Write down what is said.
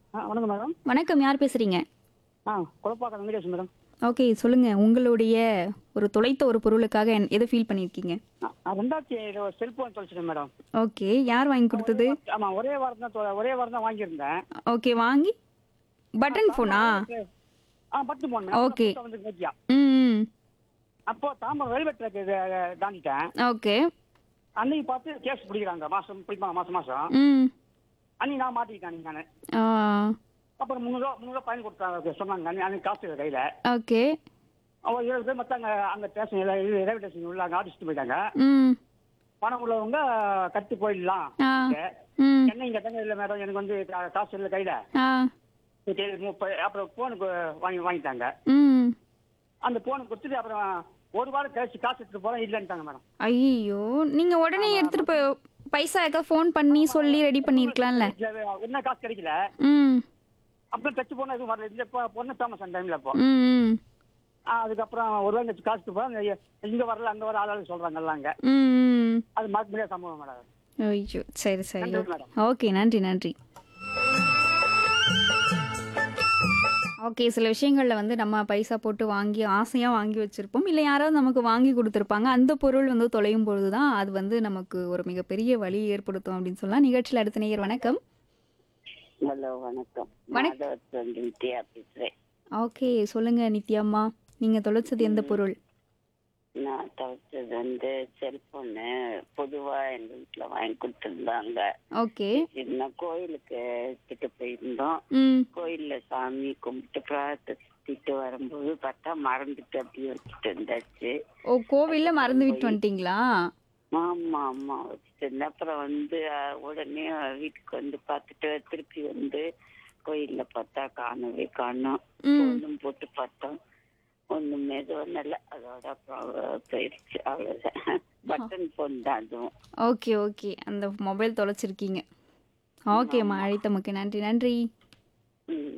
ஆ வணக்கம் மேடம் வணக்கம் யார் பேசுறீங்க ஆ குழப்பாக்கம் வெங்கடேஷ் மேடம் ஓகே சொல்லுங்க உங்களுடைய ஒரு தொலைத்த ஒரு பொருளுக்காக என்- எதை ஃபீல் பண்ணியிருக்கீங்க ஆ, ஆ, ரெண்டாயிரத்தி ஏழு ஒரு செல்ஃபோன் தொலைச்சிட்டேன் மேடம் ஓகே யார் வாங்கி கொடுத்தது ஆமாம் ஒரே வாரம் தான் தொ- ஒரே வாரம் தான் வாங்கியிருந்தேன் ஓகே வாங்கி பட்டன் ஃபோனா ஆ பத்து போன் Okay. வந்து நோக்கியா ம் அப்போ தாம்பரம் ரயில்வே ட்ராக் தாண்டிட்டேன் ஓகே அன்னைக்கு பார்த்து கேஸ் பிடிக்கிறாங்க மாசம் பிடிப்பாங்க மாசம் மாசம் ம் அன்னைக்கு நான் மாட்டிக்கிட்டேன் நான் ஆ அப்புறம் முந்நூறுவா முந்நூறுவா பயன் கொடுத்தாங்க சொன்னாங்க அன்னைக்கு அன்னைக்கு காசு இல்லை கையில ஓகே அவன் இருபது பேர் மற்ற அங்கே அங்கே ஸ்டேஷன் ரயில்வே ஸ்டேஷன் உள்ள அங்கே அடிச்சுட்டு போயிட்டாங்க ம் பணம் உள்ளவங்க கட்டி போயிடலாம் ஆ ம் என்ன இங்கே தாங்க இல்லை மேடம் எனக்கு வந்து கா- காசு இல்லை கையில ஆ சரி, முப்பது அப்புறம் ஃபோனுக்கு வாங்கி வாங்கிட்டாங்க ம் அந்த ஃபோனை கொடுத்துட்டு அப்புறம் ஒரு வாரம் கழிச்சு காசு எடுத்துட்டு போகிறேன் இல்லைன்ட்டாங்க மேடம் ஐயோ நீங்க உடனே எடுத்துட்டு போய் பைசா ஏதாவது ஃபோன் பண்ணி சொல்லி ரெடி பண்ணிருக்கலாம்ல என்ன காசு கிடைக்கல ம் அப்புறம் டச்சு போனால் எதுவும் வரல இந்த இப்போ பொண்ணு ஃபேமஸ் அந்த டைமில் இப்போ ம் ம் ஆ, அதுக்கப்புறம் ஒரு வாரம் கழிச்சு காசு போகிறேன் இங்கே வரல அங்கே வர ஆளாளு சொல்கிறாங்க எல்லாம் அங்கே ம் ம் அது மறக்க முடியாத சம்பவம் மேடம் ஐயோ சரி சரி நன்றி மேடம். ஓகே நன்றி நன்றி ஓகே சில விஷயங்களில் வந்து நம்ம பைசா போட்டு வாங்கி ஆசையாக வாங்கி வச்சுருப்போம் இல்லை யாராவது நமக்கு வாங்கி கொடுத்துருப்பாங்க அந்த பொருள் வந்து தொலையும் பொழுது தான் அது வந்து நமக்கு ஒரு மிகப்பெரிய வழி ஏற்படுத்தும் அப்படின்னு சொல்லலாம் நிகழ்ச்சியில் அடுத்த நேயர் வணக்கம் ஹலோ வணக்கம் வணக்- மாதவத்திலிருந்து வித்யா பேசுறேன் ஓகே சொல்லுங்கள் நித்யாம்மா நீங்கள் தொலைச்சது எந்த பொருள் நான் தவிர்த்தது வந்து செல்போனு பொதுவா எங்க வீட்டுல வாங்கி கொடுத்துருந்தாங்க ஓகே சின்ன கோயிலுக்கு எடுத்துட்டு போயிருந்தோம் ம் கோயில்ல சாமி கும்பிட்டு பிரார்த்திட்டு வரும்போது பார்த்தா மறந்துட்டு அப்படியே வச்சுட்டு இருந்தாச்சு ஓ கோவிலில் மறந்து விட்டு வந்துட்டீங்களா ஆமா ஆமா வச்சுட்டு இருந்தேன் அப்புறம் வந்து அஹ், உடனே வீட்டுக்கு வந்து பார்த்துட்டு திருப்பி வந்து கோயில்ல பார்த்தா காணவே காணோம் ம் ஒன்றும் போட்டு பார்த்தோம் ஒண்ணுமே எதுவும் இல்லை அதோட அப்புறம் போயிடுச்சு அவ்வளவுதான் பட்டன் போன் தான் அதுவும் ஓகே ஓகே அந்த மொபைல் தொலைச்சிருக்கீங்க ஓகேம்மா அழைத்தமுக்கு நன்றி நன்றி ம்